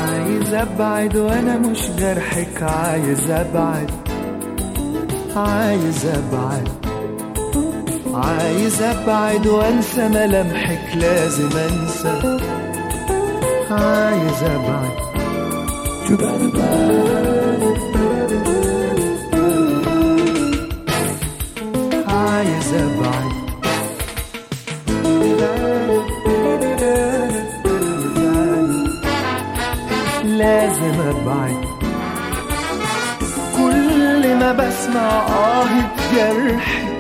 عايز ابعد وانا مش جرحك عايز ابعد عايز ابعد عايز ابعد وانسى ملامحك لازم انسى عايز ابعد عايز ابعد لازم ابعد كل ما بسمع آهة جرحك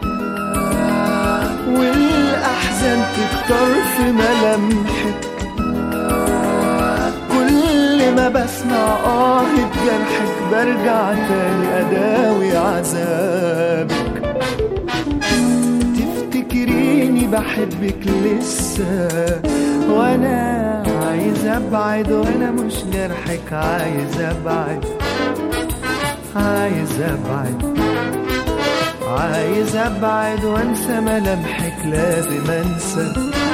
والأحزان تكتر في ملامحك كل ما بسمع آهة جرحك برجع تاني أداوي عذابك تفتكريني بحبك لسه وانا عايز ابعد وانا مش جرحك عايز ابعد عايز ابعد عايز ابعد وانسى ملامحك لازم انسى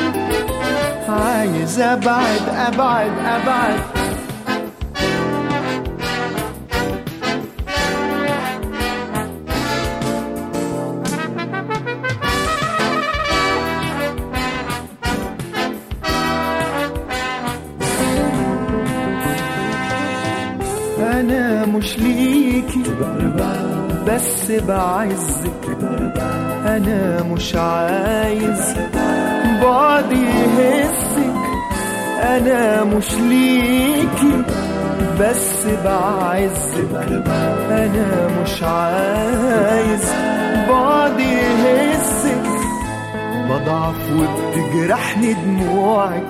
عايز ابعد ابعد ابعد انا مش ليكي بس بعزك انا مش عايز بعدي يهزك انا مش ليكي بس بعزك انا مش عايز بعدي يهزك بضعف وبتجرحني دموعك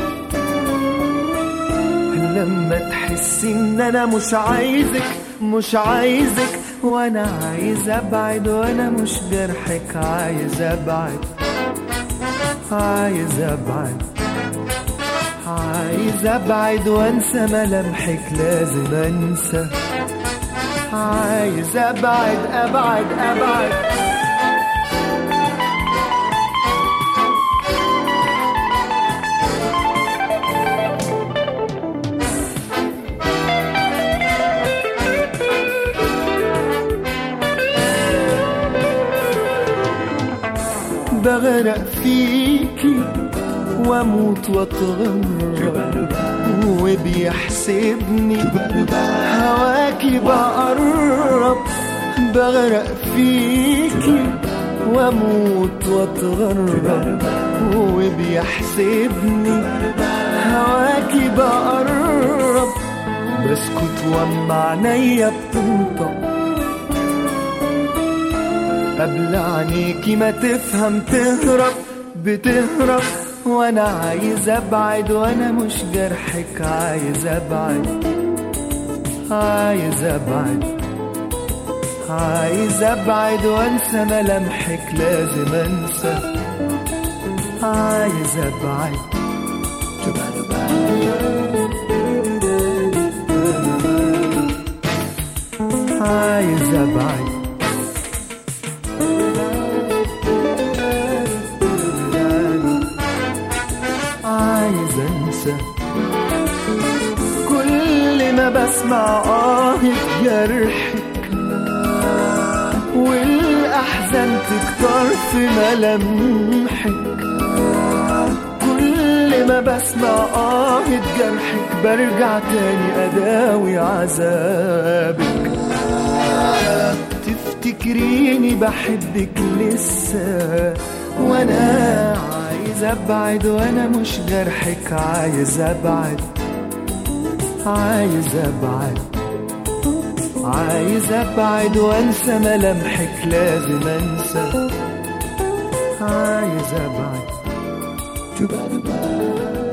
لما تحسي ان انا مش عايزك مش عايزك وانا عايز ابعد وانا مش جرحك عايز ابعد عايز ابعد عايز ابعد وانسى ملامحك لازم انسى عايز ابعد ابعد ابعد بغرق فيكي واموت واتغرب وبيحسبني هواكي بقرب بغرق فيكي واموت واتغرب وبيحسبني هواكي بقرب بسكت واما عينيا بتنطق قبل عينيكي ما تفهم تهرب بتهرب وانا عايز ابعد وانا مش جرحك عايز ابعد عايز ابعد عايز ابعد وانسى ملامحك لازم انسى عايز ابعد عايز ابعد عايز انسى كل ما بسمع آه جرحك والأحزان تكتر في ملامحك كل ما بسمع آه جرحك برجع تاني أداوي عذابك تفتكريني بحبك لسه وانا عايز ابعد وانا مش جرحك عايز ابعد عايز ابعد عايز ابعد وانسى ملامحك لازم انسى عايز ابعد